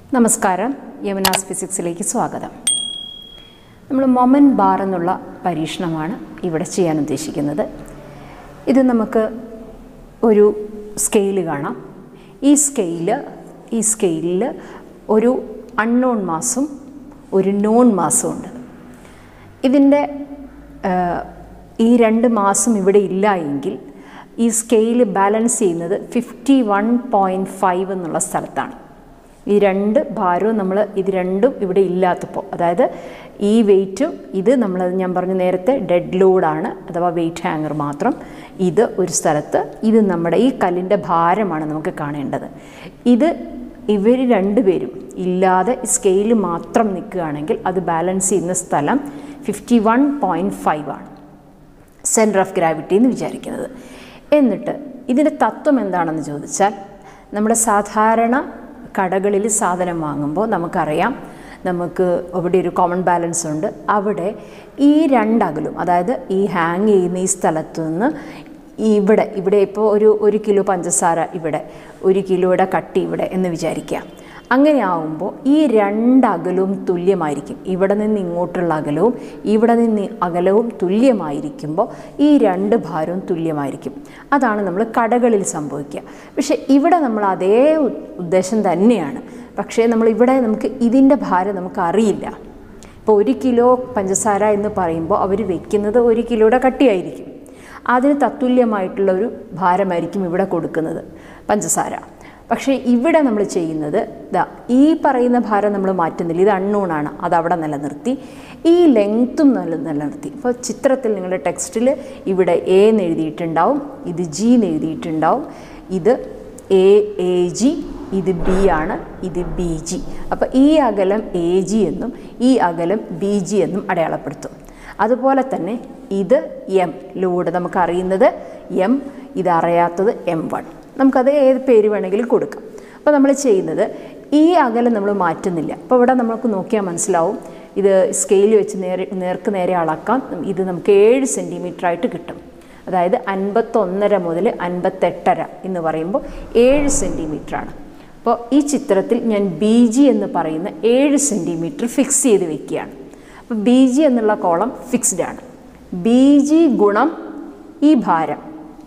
നമസ്കാരം യമുനാസ് ഫിസിക്സിലേക്ക് സ്വാഗതം നമ്മൾ മൊമൻ ബാർ എന്നുള്ള പരീക്ഷണമാണ് ഇവിടെ ചെയ്യാൻ ഉദ്ദേശിക്കുന്നത് ഇത് നമുക്ക് ഒരു സ്കെയിൽ കാണാം ഈ സ്കെയില് ഈ സ്കെയിലിൽ ഒരു അൺനോൺ മാസും ഒരു നോൺ മാസും ഉണ്ട് ഇതിൻ്റെ ഈ രണ്ട് മാസം ഇവിടെ ഇല്ല എങ്കിൽ ഈ സ്കെയിൽ ബാലൻസ് ചെയ്യുന്നത് ഫിഫ്റ്റി വൺ പോയിൻറ്റ് ഫൈവ് എന്നുള്ള സ്ഥലത്താണ് ഈ രണ്ട് ഭാരവും നമ്മൾ ഇത് രണ്ടും ഇവിടെ ഇല്ലാത്തപ്പോൾ അതായത് ഈ വെയിറ്റും ഇത് നമ്മൾ ഞാൻ പറഞ്ഞു നേരത്തെ ഡെഡ് ലോഡാണ് അഥവാ വെയിറ്റ് ഹാങ്ങർ മാത്രം ഇത് ഒരു സ്ഥലത്ത് ഇത് നമ്മുടെ ഈ കല്ലിൻ്റെ ഭാരമാണ് നമുക്ക് കാണേണ്ടത് ഇത് ഇവർ രണ്ടുപേരും ഇല്ലാതെ സ്കെയിൽ മാത്രം നിൽക്കുകയാണെങ്കിൽ അത് ബാലൻസ് ചെയ്യുന്ന സ്ഥലം ഫിഫ്റ്റി വൺ പോയിൻറ്റ് ഫൈവ് ആണ് സെൻറ്റർ ഓഫ് ഗ്രാവിറ്റി എന്ന് വിചാരിക്കുന്നത് എന്നിട്ട് ഇതിൻ്റെ തത്വം എന്താണെന്ന് ചോദിച്ചാൽ നമ്മുടെ സാധാരണ കടകളിൽ സാധനം വാങ്ങുമ്പോൾ നമുക്കറിയാം നമുക്ക് അവിടെ ഒരു കോമൺ ബാലൻസ് ഉണ്ട് അവിടെ ഈ രണ്ടകലും അതായത് ഈ ഹാങ് ചെയ്യുന്ന ഈ സ്ഥലത്തു നിന്ന് ഇവിടെ ഇവിടെ ഇപ്പോൾ ഒരു ഒരു കിലോ പഞ്ചസാര ഇവിടെ ഒരു കിലോയുടെ കട്ടി ഇവിടെ എന്ന് വിചാരിക്കുക അങ്ങനെ ആവുമ്പോൾ ഈ രണ്ടകലവും തുല്യമായിരിക്കും ഇവിടെ നിന്ന് ഇങ്ങോട്ടുള്ള അകലവും ഇവിടെ നിന്ന് അകലവും തുല്യമായിരിക്കുമ്പോൾ ഈ രണ്ട് ഭാരവും തുല്യമായിരിക്കും അതാണ് നമ്മൾ കടകളിൽ സംഭവിക്കുക പക്ഷേ ഇവിടെ നമ്മൾ അതേ ഉദ്ദേശം തന്നെയാണ് പക്ഷേ നമ്മൾ ഇവിടെ നമുക്ക് ഇതിൻ്റെ ഭാരം നമുക്ക് അറിയില്ല ഇപ്പോൾ ഒരു കിലോ പഞ്ചസാര എന്ന് പറയുമ്പോൾ അവർ വെക്കുന്നത് ഒരു കിലോയുടെ കട്ടിയായിരിക്കും അതിന് തത്തുല്യമായിട്ടുള്ള ഒരു ഭാരമായിരിക്കും ഇവിടെ കൊടുക്കുന്നത് പഞ്ചസാര പക്ഷേ ഇവിടെ നമ്മൾ ചെയ്യുന്നത് ഇതാ ഈ പറയുന്ന ഭാരം നമ്മൾ മാറ്റുന്നില്ല ഇത് അണ്ണൂണാണ് അത് അവിടെ നിലനിർത്തി ഈ ലെങ്ത്തും നില നിലനിർത്തി ഇപ്പോൾ ചിത്രത്തിൽ നിങ്ങളുടെ ടെക്സ്റ്റിൽ ഇവിടെ എ എന്ന് എഴുതിയിട്ടുണ്ടാവും ഇത് ജി എന്ന് എഴുതിയിട്ടുണ്ടാവും ഇത് എ എ ജി ഇത് ബി ആണ് ഇത് ബി ജി അപ്പോൾ ഈ അകലം എ ജി എന്നും ഈ അകലം ബി ജി എന്നും അടയാളപ്പെടുത്തും അതുപോലെ തന്നെ ഇത് എം ലോഡ് നമുക്കറിയുന്നത് എം ഇതറിയാത്തത് എം വൺ നമുക്കത് ഏത് പേര് വേണമെങ്കിലും കൊടുക്കാം അപ്പോൾ നമ്മൾ ചെയ്യുന്നത് ഈ അകലം നമ്മൾ മാറ്റുന്നില്ല അപ്പോൾ ഇവിടെ നമുക്ക് നോക്കിയാൽ മനസ്സിലാവും ഇത് സ്കെയിൽ വെച്ച് നേരെ നേർക്ക് നേരെ അളക്കാം ഇത് നമുക്ക് ഏഴ് സെൻറ്റിമീറ്റർ ആയിട്ട് കിട്ടും അതായത് അൻപത്തൊന്നര മുതൽ അൻപത്തെട്ടര എന്ന് പറയുമ്പോൾ ഏഴ് സെൻറ്റിമീറ്ററാണ് അപ്പോൾ ഈ ചിത്രത്തിൽ ഞാൻ ബി ജി എന്ന് പറയുന്ന ഏഴ് സെൻറ്റിമീറ്റർ ഫിക്സ് ചെയ്ത് വെക്കുകയാണ് അപ്പോൾ ബി ജി എന്നുള്ള കോളം ഫിക്സ്ഡ് ആണ് ബി ജി ഗുണം ഈ ഭാരം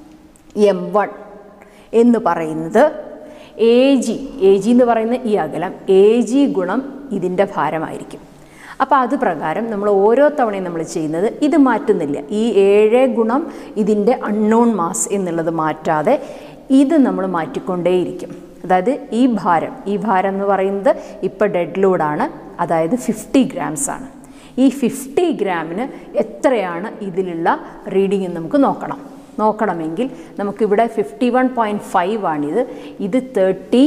എം വൺ എന്ന് പറയുന്നത് എ ജി എ ജി എന്ന് പറയുന്ന ഈ അകലം എ ജി ഗുണം ഇതിൻ്റെ ഭാരമായിരിക്കും അപ്പോൾ അത് പ്രകാരം നമ്മൾ ഓരോ തവണയും നമ്മൾ ചെയ്യുന്നത് ഇത് മാറ്റുന്നില്ല ഈ ഏഴ് ഗുണം ഇതിൻ്റെ അൺനോൺ മാസ് എന്നുള്ളത് മാറ്റാതെ ഇത് നമ്മൾ മാറ്റിക്കൊണ്ടേയിരിക്കും അതായത് ഈ ഭാരം ഈ ഭാരം എന്ന് പറയുന്നത് ഇപ്പോൾ ഡെഡ് ലോഡാണ് അതായത് ഫിഫ്റ്റി ഗ്രാംസ് ആണ് ഈ ഫിഫ്റ്റി ഗ്രാമിന് എത്രയാണ് ഇതിലുള്ള റീഡിംഗ് എന്ന് നമുക്ക് നോക്കണം നോക്കണമെങ്കിൽ നമുക്കിവിടെ ഫിഫ്റ്റി വൺ പോയിൻറ്റ് ഫൈവ് ആണിത് ഇത് തേർട്ടി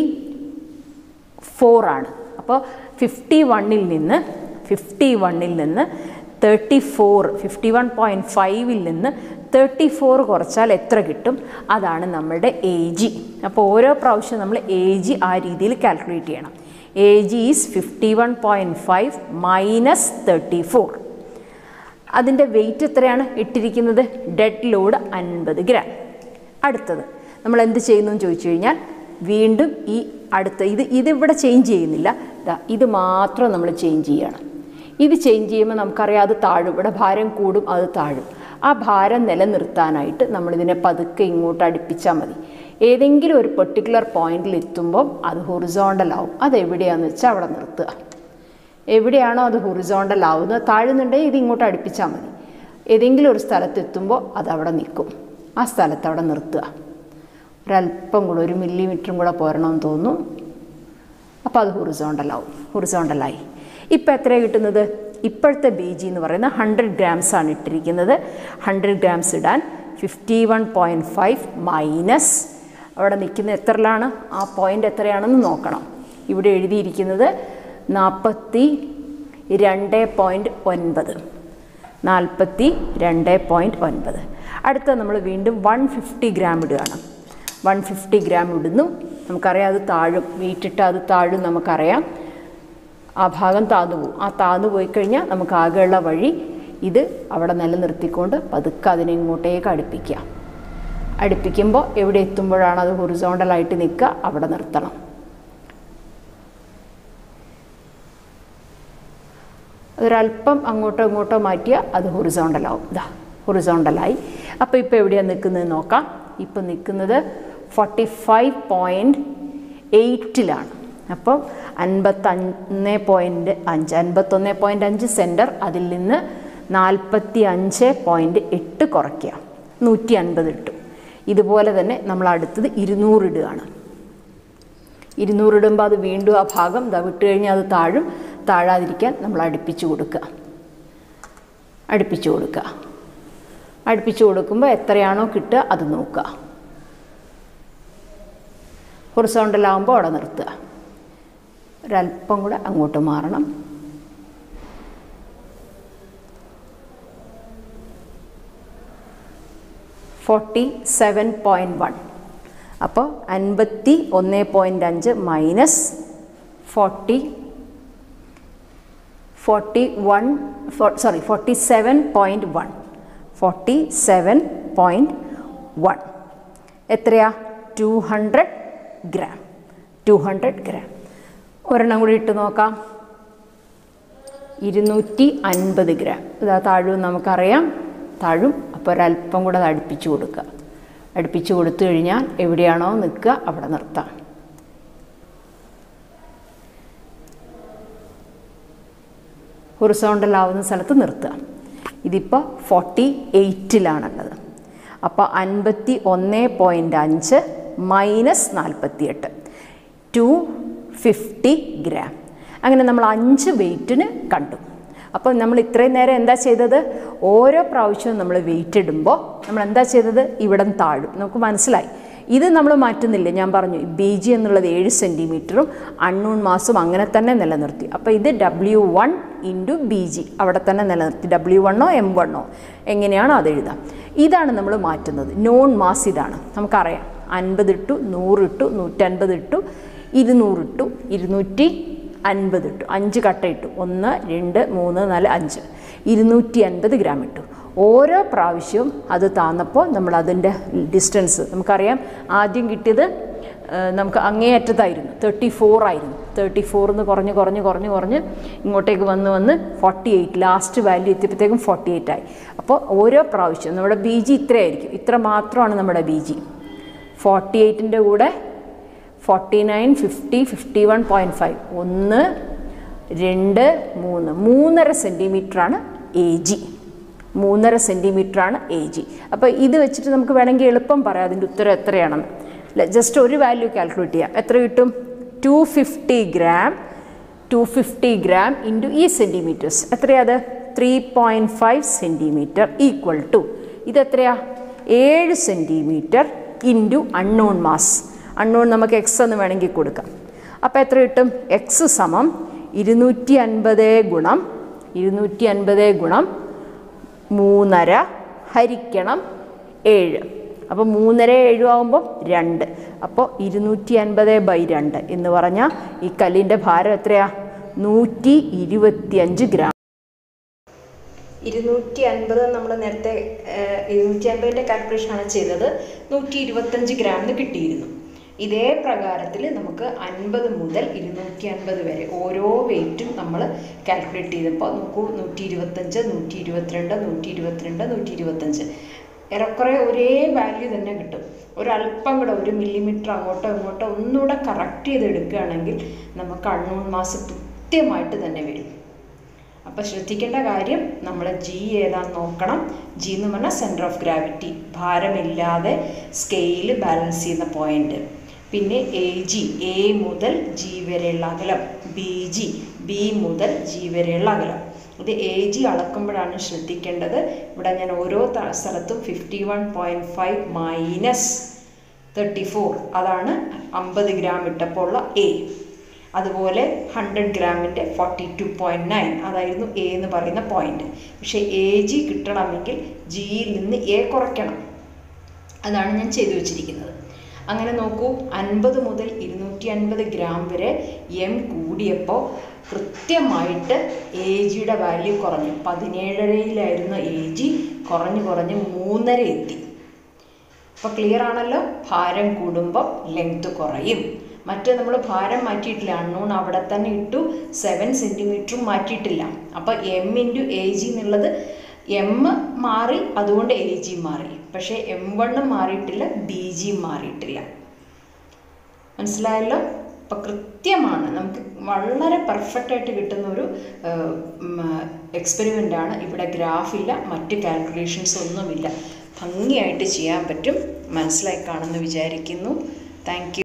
ഫോറാണ് അപ്പോൾ ഫിഫ്റ്റി വണ്ണിൽ നിന്ന് ഫിഫ്റ്റി വണ്ണിൽ നിന്ന് thirty four fifty one point ഫൈവിൽ നിന്ന് തേർട്ടി ഫോർ കുറച്ചാൽ എത്ര കിട്ടും അതാണ് നമ്മളുടെ എ ജി അപ്പോൾ ഓരോ പ്രാവശ്യം നമ്മൾ എ ജി ആ രീതിയിൽ കാൽക്കുലേറ്റ് ചെയ്യണം A G is fifty one point five minus thirty four അതിൻ്റെ വെയിറ്റ് എത്രയാണ് ഇട്ടിരിക്കുന്നത് ഡെഡ് ലോഡ് അൻപത് ഗ്രാം അടുത്തത് നമ്മൾ എന്ത് ചെയ്യുന്നു എന്ന് ചോദിച്ചു കഴിഞ്ഞാൽ വീണ്ടും ഈ അടുത്ത ഇത് ഇതിവിടെ ചേഞ്ച് ചെയ്യുന്നില്ല ഇത് മാത്രം നമ്മൾ ചേഞ്ച് ചെയ്യണം ഇത് ചേഞ്ച് ചെയ്യുമ്പോൾ നമുക്കറിയാം അത് താഴും ഇവിടെ ഭാരം കൂടും അത് താഴും ആ ഭാരം നിലനിർത്താനായിട്ട് നമ്മളിതിനെ പതുക്കെ ഇങ്ങോട്ട് അടുപ്പിച്ചാൽ മതി ഏതെങ്കിലും ഒരു പെർട്ടിക്കുലർ പോയിന്റിൽ എത്തുമ്പം അത് ഹൊറിസോണ്ടൽ ആവും അത് എവിടെയാണെന്ന് വെച്ചാൽ അവിടെ നിർത്തുക എവിടെയാണോ അത് ഹൊറിസോണ്ടൽ ആവുന്നത് താഴുന്നുണ്ടെങ്കിൽ ഇത് ഇങ്ങോട്ട് അടുപ്പിച്ചാൽ മതി ഏതെങ്കിലും ഒരു സ്ഥലത്ത് എത്തുമ്പോൾ അത് അവിടെ നിൽക്കും ആ സ്ഥലത്ത് അവിടെ നിർത്തുക ഒരല്പം കൂടെ ഒരു മില്ലിമീറ്ററും കൂടെ പോരണമെന്ന് തോന്നുന്നു അപ്പോൾ അത് ഹൊറിസോണ്ടലാവും ഹൊറിസോണ്ടലായി ഇപ്പം എത്രയാണ് കിട്ടുന്നത് ഇപ്പോഴത്തെ ബി ജി എന്ന് പറയുന്നത് ഹൺഡ്രഡ് ഗ്രാംസ് ആണ് ഇട്ടിരിക്കുന്നത് ഹൺഡ്രഡ് ഗ്രാംസ് ഇടാൻ fifty one point five minus അവിടെ നിൽക്കുന്ന എത്രയിലാണ് ആ പോയിൻ്റ് എത്രയാണെന്ന് നോക്കണം ഇവിടെ എഴുതിയിരിക്കുന്നത് നാൽപ്പത്തി രണ്ട് പോയിൻറ്റ് ഒൻപത് നാൽപ്പത്തി രണ്ട് പോയിൻറ്റ് ഒൻപത് അടുത്ത നമ്മൾ വീണ്ടും വൺ ഫിഫ്റ്റി ഗ്രാം ഇടുകയാണ് വൺ ഫിഫ്റ്റി ഗ്രാം ഇടുന്നു നമുക്കറിയാം അത് താഴും വീട്ടിട്ട് അത് താഴും നമുക്കറിയാം ആ ഭാഗം താന്നു പോകും ആ താന്നു പോയി കഴിഞ്ഞാൽ നമുക്ക് ആകെയുള്ള വഴി ഇത് അവിടെ നിലനിർത്തിക്കൊണ്ട് പതുക്കെ അതിനെ ഇങ്ങോട്ടേക്ക് അടുപ്പിക്കുക അടുപ്പിക്കുമ്പോൾ എവിടെ എത്തുമ്പോഴാണ് അത് ഹൊറിസോണ്ടലായിട്ട് നിൽക്കുക അവിടെ നിർത്തണം ഒരല്പം അങ്ങോട്ടോ ഇങ്ങോട്ടോ മാറ്റിയാൽ അത് ഹൊറിസോണ്ടലാവും ഇതാ ഹൊറിസോണ്ടലായി അപ്പോൾ ഇപ്പോൾ എവിടെയാണ് നിൽക്കുന്നത് നോക്കാം ഇപ്പോൾ നിൽക്കുന്നത് ഫോർട്ടി ഫൈവ് പോയിൻറ്റ് എയ്റ്റിലാണ് അപ്പം അൻപത്തൊന്ന് പോയിൻറ്റ് അഞ്ച് അൻപത്തൊന്ന് പോയിൻറ്റ് അഞ്ച് സെൻറ്റർ അതിൽ നിന്ന് നാൽപ്പത്തി അഞ്ച് പോയിൻറ്റ് എട്ട് കുറയ്ക്കുക നൂറ്റി അൻപത് ഇട്ടു ഇതുപോലെ തന്നെ നമ്മൾ അടുത്തത് ഇരുന്നൂറ് ഇടുകയാണ് ഇരുന്നൂറിടുമ്പോൾ അത് വീണ്ടും ആ ഭാഗം ഇതാ വിട്ട് കഴിഞ്ഞാൽ അത് താഴും താഴാതിരിക്കാൻ നമ്മൾ അടുപ്പിച്ച് കൊടുക്കുക അടുപ്പിച്ച് കൊടുക്കുക അടുപ്പിച്ച് കൊടുക്കുമ്പോൾ എത്രയാണോ കിട്ടുക അത് നോക്കുക ഹൊറിസോണ്ടലാവുമ്പോൾ അവിടെ നിർത്തുക ഒരല്പം കൂടെ അങ്ങോട്ട് മാറണം ഫോർട്ടി സെവൻ പോയിൻറ്റ് വൺ അപ്പോൾ അൻപത്തി ഒന്ന് പോയിൻ്റ് അഞ്ച് minus forty forty one sorry forty seven point one forty seven point one എത്രയാ two hundred gram two hundred gram ഒരെണ്ണം കൂടി ഇട്ട് നോക്കാം ഇരുന്നൂറ്റി അൻപത് ഗ്രാം ഇതാ താഴും നമുക്കറിയാം താഴും അപ്പോൾ ഒരല്പം കൂടെ അത് അടുപ്പിച്ച് കൊടുക്കുക അടുപ്പിച്ച് കൊടുത്തു കഴിഞ്ഞാൽ എവിടെയാണോ നിൽക്കുക അവിടെ നിർത്താം ഹൊറിസോണ്ടലാവുന്ന സ്ഥലത്ത് നിർത്തുക ഇതിപ്പോൾ ഫോർട്ടി എയ്റ്റിലാണുള്ളത് അപ്പോൾ അൻപത്തി ഒന്ന് പോയിൻ്റ് അഞ്ച് മൈനസ് നാൽപ്പത്തിയെട്ട് ടു ഫിഫ്റ്റി ഗ്രാം അങ്ങനെ നമ്മൾ അഞ്ച് വെയിറ്റിന് കണ്ടു അപ്പോൾ നമ്മൾ ഇത്രയും നേരം എന്താ ചെയ്തത് ഓരോ പ്രാവശ്യവും നമ്മൾ വെയിറ്റ് ഇടുമ്പോൾ നമ്മൾ എന്താ ചെയ്തത് ഇവിടം താഴും നമുക്ക് മനസ്സിലായി ഇത് നമ്മൾ മാറ്റുന്നില്ല ഞാൻ പറഞ്ഞു ബി ജി എന്നുള്ളത് ഏഴ് സെൻറ്റിമീറ്ററും അണ്ണൂൺ മാസും അങ്ങനെ തന്നെ നിലനിർത്തി അപ്പോൾ ഇത് W one into B G അവിടെ തന്നെ നിലനിർത്തി ഡബ്ല്യു വണ്ണോ എം വണ്ണോ എങ്ങനെയാണോ അത് എഴുതാം ഇതാണ് നമ്മൾ മാറ്റുന്നത് നോൺ മാസ് ഇതാണ് നമുക്കറിയാം അൻപത് ഇട്ടു നൂറിട്ടു നൂറ്റൻപത് ഇട്ടു ഇരുന്നൂറിട്ടു ഇരുന്നൂറ്റി അൻപത് ഇട്ടു അഞ്ച് കട്ട ഇട്ടു ഒന്ന് രണ്ട് മൂന്ന് നാല് അഞ്ച് ഇരുന്നൂറ്റി അൻപത് ഗ്രാം ഇട്ടു ഓരോ പ്രാവശ്യവും അത് താന്നപ്പോൾ നമ്മൾ അതിൻ്റെ ഡിസ്റ്റൻസ് നമുക്കറിയാം ആദ്യം കിട്ടിയത് നമുക്ക് അങ്ങേയറ്റത്തായിരുന്നു തേർട്ടി ഫോർ ആയിരുന്നു തേർട്ടി ഫോറിന്ന് കുറഞ്ഞ് കുറഞ്ഞ് കുറഞ്ഞ് കുറഞ്ഞ് ഇങ്ങോട്ടേക്ക് വന്ന് വന്ന് ഫോർട്ടി എയ്റ്റ് ലാസ്റ്റ് വാല്യൂ എത്തിയപ്പോഴത്തേക്കും ഫോർട്ടി എയ്റ്റ് ആയി അപ്പോൾ ഓരോ പ്രാവശ്യവും നമ്മുടെ ബി ജി ഇത്രയായിരിക്കും ഇത്ര മാത്രമാണ് നമ്മുടെ ബി ജി ഫോർട്ടി എയ്റ്റിൻ്റെ കൂടെ forty nine fifty fifty one point five ഒന്ന് രണ്ട് മൂന്ന് മൂന്നര സെൻറ്റിമീറ്ററാണ് എ ജി മൂന്നര സെൻറ്റിമീറ്ററാണ് എ ജി അപ്പോൾ ഇത് വെച്ചിട്ട് നമുക്ക് വേണമെങ്കിൽ എളുപ്പം പറയാം അതിൻ്റെ ഉത്തരം എത്രയാണെന്ന് ജസ്റ്റ് ഒരു വാല്യൂ കാൽക്കുലേറ്റ് ചെയ്യാം എത്ര കിട്ടും two fifty gram two fifty gram into ഈ സെൻറ്റിമീറ്റേഴ്സ് എത്രയാത് three point five centimetre equal to ഇതെത്രയാ ഏഴ് centimetre into unknown mass unknown നമുക്ക് എക്സ് എന്ന് വേണമെങ്കിൽ കൊടുക്കാം അപ്പോൾ എത്ര കിട്ടും എക്സ് സമം ഇരുന്നൂറ്റി അൻപത് ഗുണം ഇരുന്നൂറ്റി അൻപത് ഗുണം മൂന്നര ഹരിക്കണം ഏഴ് അപ്പോൾ മൂന്നര ഏഴും ആകുമ്പോൾ രണ്ട് അപ്പോൾ ഇരുന്നൂറ്റി അൻപത് ബൈ രണ്ട് എന്ന് പറഞ്ഞാൽ ഈ കല്ലിൻ്റെ ഭാരം എത്രയാ നൂറ്റി ഇരുപത്തിയഞ്ച് ഗ്രാം ഇരുന്നൂറ്റി അൻപത് നമ്മൾ നേരത്തെ ഇരുന്നൂറ്റി അൻപതിൻ്റെ കാൽക്കുലേഷനാണ് ചെയ്തത് നൂറ്റി ഇരുപത്തഞ്ച് ഗ്രാമിന് കിട്ടിയിരുന്നു ഇതേ പ്രകാരത്തിൽ നമുക്ക് അൻപത് മുതൽ ഇരുന്നൂറ്റി അൻപത് വരെ ഓരോ വെയിറ്റും നമ്മൾ കാൽക്കുലേറ്റ് ചെയ്തപ്പോൾ നോക്കൂ നൂറ്റി ഇരുപത്തഞ്ച് നൂറ്റി ഇരുപത്തിരണ്ട് നൂറ്റി ഇരുപത്തിരണ്ട് നൂറ്റി ഇരുപത്തഞ്ച് ഏറെക്കുറെ ഒരേ വാല്യൂ തന്നെ കിട്ടും ഒരല്പം കൂടെ ഒരു മില്ലിമീറ്റർ അങ്ങോട്ടോ ഇങ്ങോട്ടോ ഒന്നുകൂടെ കറക്റ്റ് ചെയ്ത് എടുക്കുകയാണെങ്കിൽ നമുക്ക് അണ്ണൂൺ മാസം കൃത്യമായിട്ട് തന്നെ വരും അപ്പോൾ ശ്രദ്ധിക്കേണ്ട കാര്യം നമ്മൾ ജി ഏതാന്ന് നോക്കണം ജി എന്ന് പറഞ്ഞാൽ സെൻറ്റർ ഓഫ് ഗ്രാവിറ്റി ഭാരമില്ലാതെ സ്കെയിൽ ബാലൻസ് ചെയ്യുന്ന പോയിന്റ് പിന്നെ എ ജി എ മുതൽ ജി വരെയുള്ള അകലം ബി ജി ബി മുതൽ ജി വരെയുള്ള അകലം ഇത് എ ജി അളക്കുമ്പോഴാണ് ശ്രദ്ധിക്കേണ്ടത് ഇവിടെ ഞാൻ ഓരോ സ്ഥലത്തും fifty one point five minus thirty four അതാണ് അമ്പത് ഗ്രാം ഇട്ടപ്പോൾ ഉള്ള എ അതുപോലെ ഹൺഡ്രഡ് ഗ്രാമിൻ്റെ ഫോർട്ടി ടു പോയിൻറ്റ് നയൻ അതായിരുന്നു എ എന്ന് പറയുന്ന പോയിന്റ് പക്ഷേ എ ജി കിട്ടണമെങ്കിൽ ജിയിൽ നിന്ന് എ കുറയ്ക്കണം അതാണ് ഞാൻ ചെയ്തു വച്ചിരിക്കുന്നത് അങ്ങനെ നോക്കൂ അൻപത് മുതൽ ഇരുന്നൂറ്റി അൻപത് ഗ്രാം വരെ എം കൂടിയപ്പോൾ കൃത്യമായിട്ട് എ ജിയുടെ വാല്യൂ കുറഞ്ഞു പതിനേഴരയിലായിരുന്ന എ ജി കുറഞ്ഞ് കുറഞ്ഞ് മൂന്നര എത്തി അപ്പോൾ ക്ലിയർ ആണല്ലോ ഭാരം കൂടുമ്പോൾ ലെങ്ത് കുറയും മറ്റേ നമ്മൾ ഭാരം മാറ്റിയിട്ടില്ല അണ്ണൂൺ അവിടെ തന്നെ ഇട്ടു സെവൻ സെൻറ്റിമീറ്ററും മാറ്റിയിട്ടില്ല അപ്പോൾ എം ഇൻറ്റു എ ജി എന്നുള്ളത് എം മാറി അതുകൊണ്ട് എ ജി മാറി പക്ഷേ എം വണ്ണും മാറിയിട്ടില്ല ബി ജിയും മാറിയിട്ടില്ല മനസ്സിലായല്ലോ അപ്പം കൃത്യമാണ് നമുക്ക് വളരെ പെർഫെക്റ്റ് ആയിട്ട് കിട്ടുന്ന ഒരു എക്സ്പെരിമെൻ്റ് ആണ് ഇവിടെ ഗ്രാഫില്ല മറ്റ് കാൽക്കുലേഷൻസ് ഒന്നുമില്ല ഭംഗിയായിട്ട് ചെയ്യാൻ പറ്റും മനസ്സിലായി കാണുമെന്ന് വിചാരിക്കുന്നു താങ്ക്